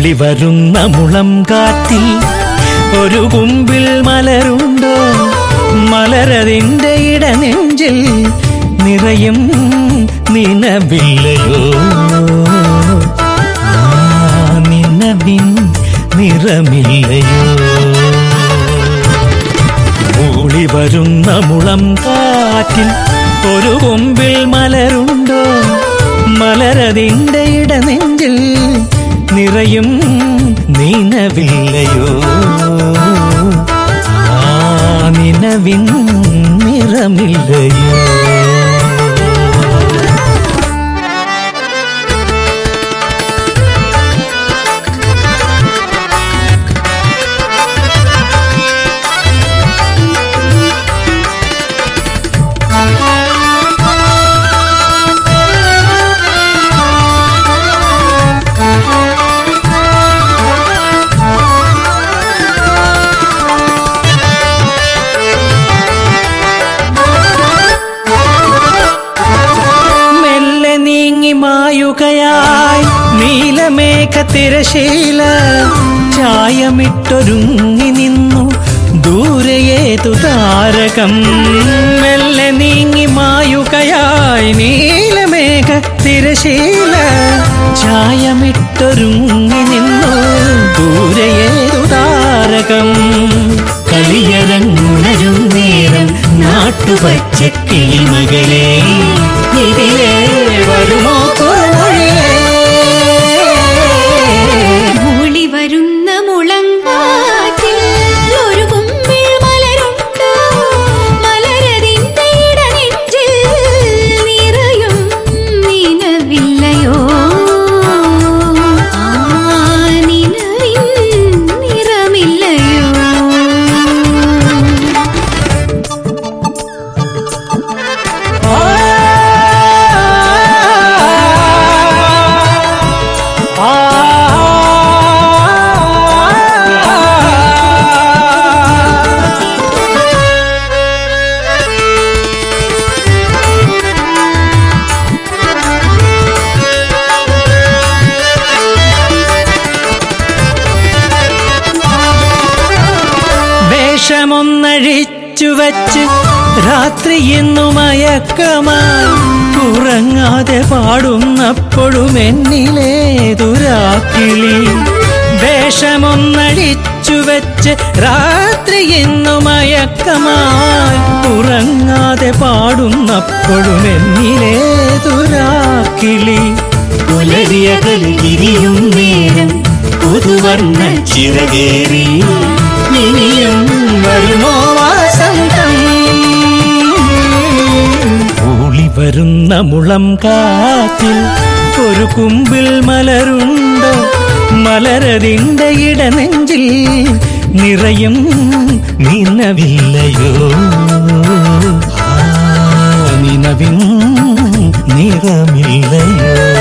മൂളി വരുന്ന മുളം കാറ്റിൽ ഒരു കുമ്പിൽ മലരുണ്ടോ മലരതിന്റെ ഇടനെഞ്ചിൽ നിറയും നിനവില്ലയോ ആ നിനവിൻ നിറമില്ലയോ മൂളി വരുന്ന മുളം കാറ്റിൽ ഒരു കൊമ്പിൽ മലരുണ്ടോ മലരതിന്റെ ഇടനെഞ്ചിൽ നിറയും നിനവില്ലയോ ആ നിനവിൻ നിറമില്ലയോ മെല്ലെ നീങ്ങി മായുകയായി നീലമേഘ തിരശീല ചായമിട്ടൊരുങ്ങി നിന്നു ദൂരയേതു താരകം മെല്ലെ നീങ്ങി മായുകയായി നീലമേഘ തിരശീല ചായമിട്ടൊരുങ്ങി നിന്നു ദൂരയേതു താരകം കളിയരങ്ങുണരും നേരം നാട്ടുപച്ച കിളിമകളെ ഇതിലേ വരുമോ കുറുമൊഴിയേ? മൂളി വരുന്ന മുളങ്കാറ്റിൽ ഒരു കുമ്പിൾ മലരുണ്ടോ മലരതിന്റെ ഇടനെഞ്ചിൽ നിറയും നിലവില്ലയോ ആ നിലവിൻ നിറമില്ലയോ വേഷമൊന്നഴിച്ചു വച്ച് രാത്രി എന്നു മയക്കമായി ഉറങ്ങാതെ പാടുന്നപ്പോഴും എന്നിലെ ദുരാക്കിളി വേഷമൊന്നഴിച്ചു വെച്ച് രാത്രി എന്നു മയക്കമായി ഉറങ്ങാതെ പാടുന്നപ്പോഴും എന്നിലെ ദുരാക്കിളി പുലരിയകലിരിയും നേരം പുതുവർണ്ണ ചിറകേറി ഇനിയും വരുമോ വാസന്തം ഊളി വരുന്ന മുളം കാറ്റിൽ ഒരു കുമ്പിൽ മലരുണ്ടോ മലരതിന്റെ ഇടനെഞ്ചിൽ നിറയും നിന്നവില്ലയോ ആ നിനവിൻ നിറമില്ലയോ